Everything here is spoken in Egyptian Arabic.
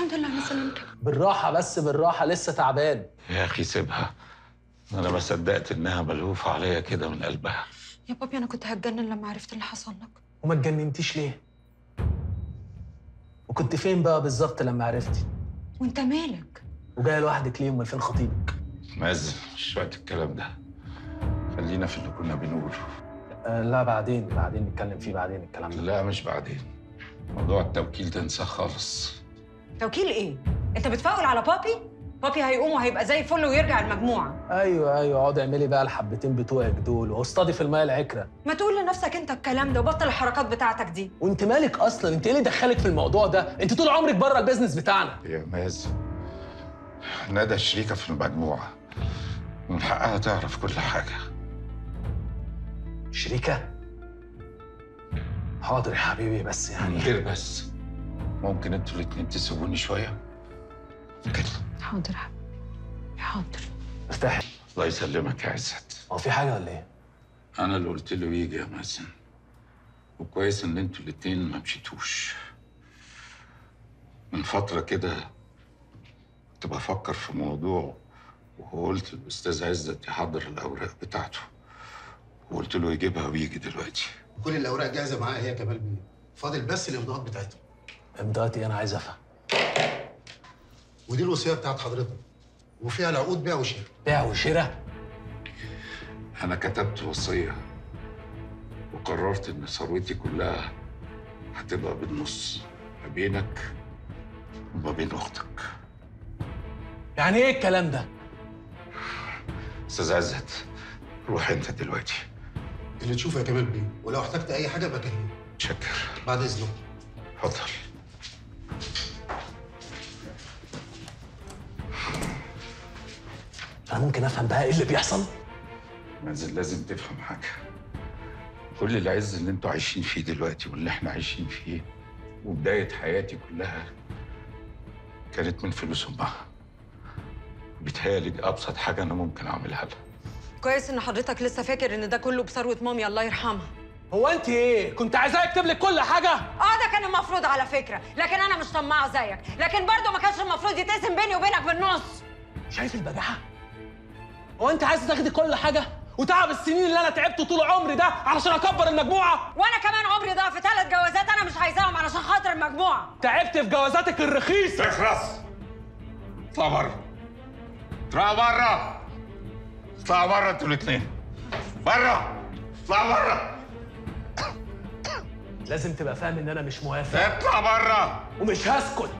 الحمد لله انا سلمتك بالراحه بس بالراحه لسه تعبان يا اخي سيبها انا ما صدقت انها ملهوفه عليا كده من قلبها يا بابي انا كنت هتجنن لما عرفت اللي حصل لك وما اتجننتيش ليه وكنت فين بقى بالظبط لما عرفتي وانت مالك وجايه لوحدك ليه امال فين خطيبك مازن مش وقت الكلام ده خلينا في اللي كنا بنقوله آه لا بعدين بعدين نتكلم فيه بعدين الكلام ده لا مش بعدين موضوع التوكيل ده انساه خالص توكيل ايه انت بتفاول على بابي بابي هيقوم وهيبقى زي الفل ويرجع المجموعه ايوه ايوه اقعدي اعملي بقى الحبتين بتوعك دول واصطادي في الميه العكره ما تقول لنفسك انت الكلام ده وبطل الحركات بتاعتك دي وانت مالك اصلا انت ايه اللي دخلك في الموضوع ده انت طول عمرك بره البيزنس بتاعنا يا مازن ندى شريكة في المجموعة من حقها تعرف كل حاجة شريكه حاضر يا حبيبي بس من يعني غير بس ممكن انتوا الاتنين تسيبوني شوية كده حاضر يا حبيبي حاضر ارتاحي الله يسلمك يا عزت هو في حاجه ولا ايه انا اللي قلت له يجي يا مازن وكويس ان انتوا الاتنين ما مشيتوش من فترة كده كنت بفكر في موضوع وقلت للاستاذ عزت يحضر الاوراق بتاعته وقلت له يجيبها ويجي دلوقتي كل الاوراق جاهزه معايا هي كمال بيه فاضل بس الامضاءات بتاعتهم دلوقتي انا عايز افهم ودي الوصيه بتاعت حضرتك وفيها العقود بيع وشراء بيع وشراء انا كتبت وصية وقررت ان ثروتي كلها هتبقى بالنص ما بينك وما بين اختك يعني ايه الكلام ده استاذ عزت روح انت دلوقتي اللي تشوفه يا كمال بيه ولو احتجت اي حاجه بكلمني شكر بعد اذنك اتفضل انا ممكن افهم بقى ايه اللي بيحصل منزل لازم تفهم حاجة كل العز اللي انتوا عايشين فيه دلوقتي واللي احنا عايشين فيه وبداية حياتي كلها كانت من فلوس امها بيتهيألي دي أبسط حاجة أنا ممكن أعملها لها كويس ان حضرتك لسه فاكر ان ده كله بثروه مامي الله يرحمها هو انت ايه كنت عايزاه يكتب لك كل حاجه اه ده كان المفروض على فكره لكن انا مش طماعه زيك لكن برضه ما كانش المفروض يتقسم بيني وبينك بالنص شايف البجاحه هو انت عايز تاخدي كل حاجه وتعب السنين اللي انا تعبته طول عمري ده علشان اكبر المجموعه وانا كمان عمري ضاع في ثلاث جوازات انا مش عايزاهم علشان خاطر المجموعه تعبت في جوازاتك الرخيصه اخلص اطلع بره اطلع بره اطلع بره انتوا الاثنين بره اطلع بره لازم تبقى فاهم ان انا مش موافق اطلع بره ومش هسكت